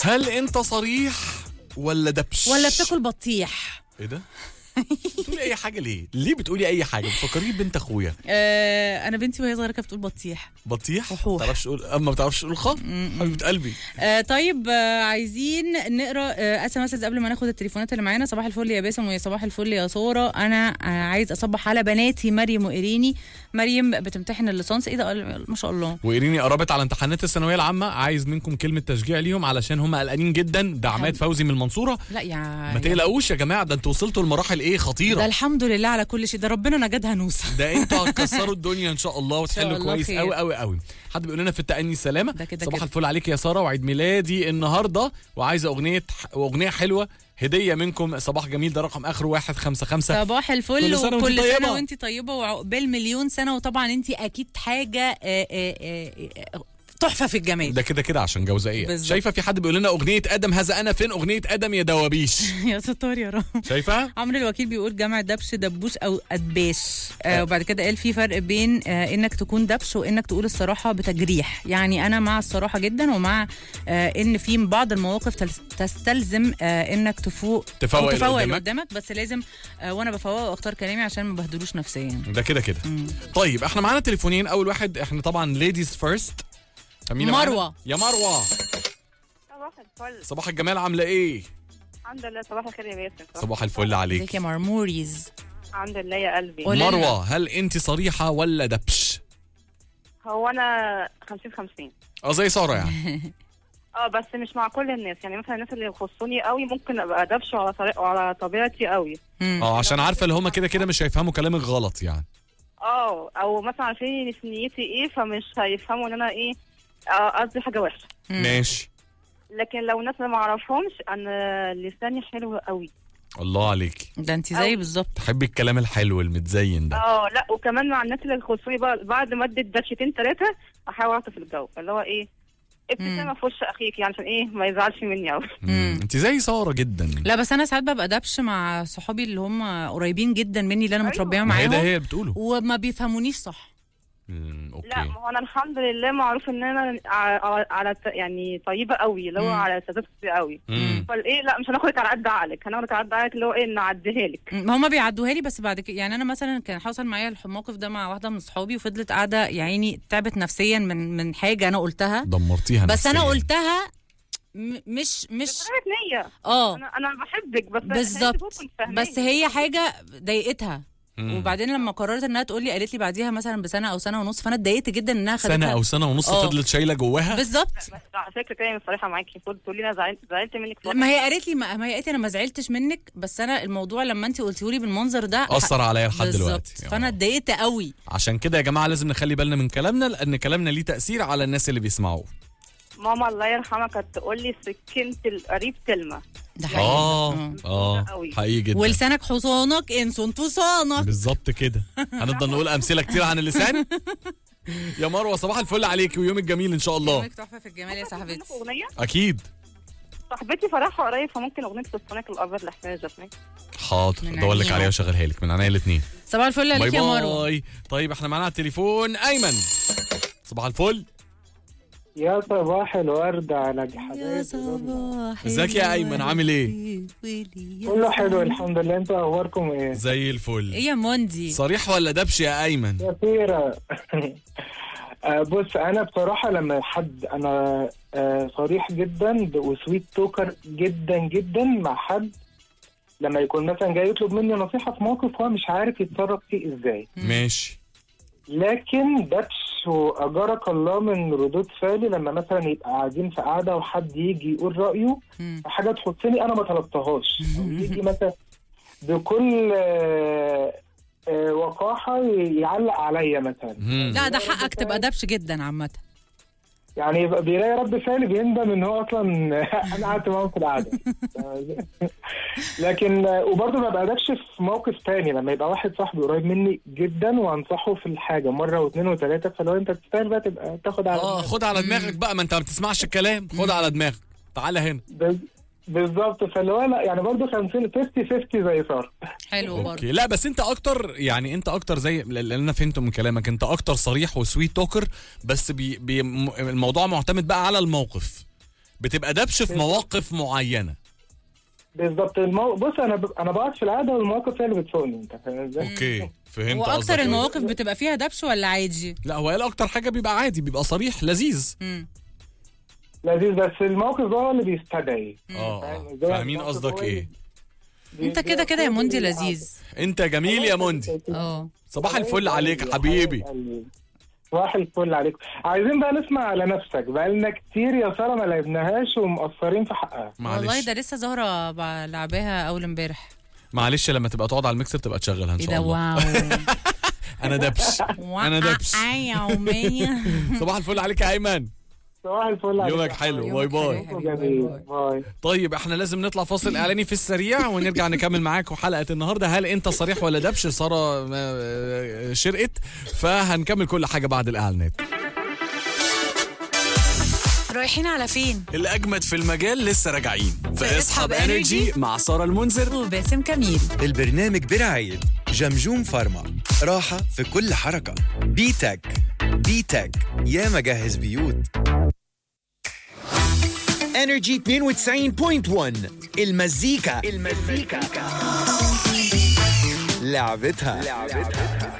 هل انت صريح ولا دبش ولا بتاكل بطيح ايه ده بتقولي اي حاجه ليه ليه بتقولي اي حاجه بتفكريه بنت اخويا آه انا بنتي وهي صغيره كانت بتقول بطيح بطيح وحوح. ما بتعرفش تقول اما ما بتعرفش تقول خ حبيبه قلبي آه طيب آه عايزين نقرا آه اس ام اس قبل ما ناخد التليفونات اللي معانا صباح الفل يا باسم ويا صباح الفل يا ساره انا آه عايز اصبح على بناتي مريم وايريني مريم بتمتحن الليسانس ايه ده قال- ما شاء الله وايريني قربت على امتحانات الثانويه العامه عايز منكم كلمه تشجيع ليهم علشان هم قلقانين جدا ده عماد فوزي من المنصوره لا يا ما تقلقوش يا جماعه ده انتوا وصلتوا لمراحل ايه ده خطيره الحمد لله على كل شيء ده ربنا نجدها نوسه ده انتوا هتكسروا الدنيا ان شاء الله وتحلوا الله كويس خير. قوي قوي قوي حد بيقول لنا في التأني السلامه ده كده صباح كده. الفل عليك يا ساره وعيد ميلادي النهارده وعايزه اغنيه اغنيه حلوه هديه منكم صباح جميل ده رقم اخره 155 صباح الفل كل سنة وانت وكل طيبة. سنه وانت طيبه وعقبال مليون سنه وطبعا انت اكيد حاجه آه، آه، آه، آه، تحفه في الجمال ده كده كده عشان جوزائيه بالظبط. شايفه في حد بيقول لنا اغنيه ادم هذا انا فين اغنيه ادم يا دوابيش يا ستار يا رب شايفه عمرو الوكيل بيقول جمع دبش دبوش او ادباش آه وبعد كده قال في فرق بين آه انك تكون دبش وانك تقول الصراحه بتجريح يعني انا مع الصراحه جدا ومع آه ان في بعض المواقف تل- تستلزم آه انك تفوق تفوق أو اللي تفوق اللي قدامك. قدامك بس لازم آه وانا بفوق واختار كلامي عشان ما بهدلوش نفسيا ده كده كده طيب احنا معانا تليفونين اول واحد احنا طبعا ليديز فيرست مروة. يا مروه صباح الفل صباح الجمال عامله ايه الحمد لله صباح الخير يا باسم صباح الفل عليك ازيك يا مرموريز الحمد لله يا قلبي قولي لنا. مروه هل انت صريحه ولا دبش هو انا 50 50 اه زي ساره يعني اه بس مش مع كل الناس يعني مثلا الناس اللي يخصوني قوي ممكن ابقى دبش على طريق وعلى طبيعتي قوي مم. اه عشان عارفه اللي هم كده كده مش هيفهموا كلامك غلط يعني اه او مثلا عارفين في نيتي ايه فمش هيفهموا ان انا ايه آه، قصدي حاجه وحشه مم. ماشي لكن لو ناس ما اعرفهمش انا لساني حلو قوي الله عليك ده انت زي أوي. بالظبط تحبي الكلام الحلو المتزين ده اه لا وكمان مع الناس اللي يخصوني بقى بعد ما اديت دشتين ثلاثه احاول اعطف الجو اللي هو ايه ابتسامه في وش اخيك يعني عشان ايه ما يزعلش مني قوي مم. انت زي ساره جدا لا بس انا ساعات ببقى دبش مع صحابي اللي هم قريبين جدا مني اللي انا أيوة. متربيه ما هي ده معاهم هي اللي بتقوله وما بيفهمونيش صح مم. لا اوكي ما هو انا الحمد لله معروف ان انا على, على ت- يعني طيبه قوي اللي هو مم. على تذكر قوي مم. فالايه لا مش هناخدك على قد عقلك هناخدك على قد عقلك اللي هو ايه نعديها لك ما هما بيعدوها لي بس بعد كده يعني انا مثلا كان حصل معايا الموقف ده مع واحده من صحابي وفضلت قاعده يا عيني تعبت نفسيا من من حاجه انا قلتها دمرتيها بس انا نفسياً. قلتها م- مش مش طلعت نيه اه انا انا بحبك بس بالظبط بس هي حاجه ضايقتها مم. وبعدين لما قررت انها تقول لي قالت لي بعديها مثلا بسنه او سنه ونص فانا اتضايقت جدا انها خدتها سنه او سنه ونص اه. فضلت شايله جواها بالظبط بس على فكره كده الصراحه معاكي المفروض تقولي انا زعلت زعلت منك ما هي قالت لي ما ما هي قالت لي انا ما زعلتش منك بس انا الموضوع لما انت قلتيه لي بالمنظر ده اثر عليا لحد بالظبط دلوقتي فانا اتضايقت قوي عشان كده يا جماعه لازم نخلي بالنا من كلامنا لان كلامنا ليه تاثير على الناس اللي بيسمعوه ماما الله يرحمها كانت تقول لي سكينه القريب تلمه ده حقيقي اه آه. اه قوي. حقيقي جدا ولسانك حصانك انسوا صانك بالظبط كده هنفضل نقول امثله كتير عن اللسان يا مروه صباح الفل عليك ويومك جميل ان شاء الله يومك تحفه في الجمال يا صاحبتي منك اغنيه اكيد صاحبتي فرحها قريب فممكن اغنيه تسطنك الابيض لحسين الجسمي حاضر من ادور لك عينينا. عليها واشغلها لك من عينيا الاثنين صباح الفل باي عليك يا مروه باي طيب احنا معانا على التليفون ايمن صباح الفل يا صباح الورد على يا حبايبي صباح ازيك يا أيمن؟ عامل إيه؟ كله حلو الحمد لله انتوا اخباركم ايه؟ زي الفل ايه يا موندي صريح ولا دبش يا ايمن يا فيرا آه، بص انا بصراحه لما حد انا آه، صريح جدا وسويت توكر جدا جدا مع حد لما يكون مثلا جاي يطلب مني نصيحه في موقف هو مش عارف يتصرف فيه ازاي ماشي لكن دبش واجرك الله من ردود فعلي لما مثلا يبقى قاعدين في قعده وحد يجي يقول رايه مم. في حاجه تخصني انا ما طلبتهاش أو يجي مثلا بكل آه، آه، وقاحه يعلق عليا مثلا مم. لا ده حقك تبقى دبش جدا عامه يعني يبقى بيلاقي رد فعل بيندم ان هو اصلا انا قعدت معاهم في القعده لكن وبرضه ما بقدرش في موقف تاني لما يبقى واحد صاحبي قريب مني جدا وانصحه في الحاجه مره واثنين وثلاثه فلو انت تستاهل بقى تبقى تاخد على اه دماغك. خد على دماغك بقى ما انت ما بتسمعش الكلام خد على دماغك تعالى هنا بز- بالظبط فاللي هو لا يعني برضه 50 50 50 زي صار حلو برضه اوكي لا بس انت اكتر يعني انت اكتر زي اللي انا فهمته من كلامك انت اكتر صريح وسويت توكر بس بي بي م- الموضوع معتمد بقى على الموقف بتبقى دبش في مواقف معينه بالظبط المو... بص انا ب... انا بقعد في القعده والمواقف هي اللي بتسوقني انت فاهم ازاي؟ اوكي فهمت قصدك واكتر إيه. المواقف بتبقى فيها دبش ولا عادي لا هو قال اكتر حاجه بيبقى عادي بيبقى صريح لذيذ مم. لذيذ بس الموقف ده هو اللي بيستدعي اه فاهم آه. إزاي؟ فاهمين الموقف قصدك هو ايه اللي- انت كده كده يا موندي لذيذ انت جميل يا موندي اه صباح الفل عليك يا حبيبي صباح الفل عليك عايزين بقى نسمع على نفسك بقى لنا كتير يا ساره ما لعبناهاش ومقصرين في حقها والله معلش ده لسه زهره لعباها اول امبارح معلش لما تبقى تقعد على الميكسر تبقى تشغلها ان ايه شاء ده الله واو انا دبش انا دبش يوميا صباح الفل عليك يا ايمن صباح الفل عليك يومك حلو باي يومك حلو باي يا حبيبي. جميل باي باي طيب احنا لازم نطلع فاصل اعلاني في السريع ونرجع نكمل معاكم حلقه النهارده هل انت صريح ولا دبش ساره آه، شرقت فهنكمل كل حاجه بعد الاعلانات رايحين على فين الاجمد في المجال لسه راجعين في اسحب Energy مع ساره المنذر وباسم كميل البرنامج برعاية جمجوم فارما راحة في كل حركة بيتك بيتك يا مجهز بيوت انرجي 92.1 المزيكا المزيكا لعبتها, لعبتها.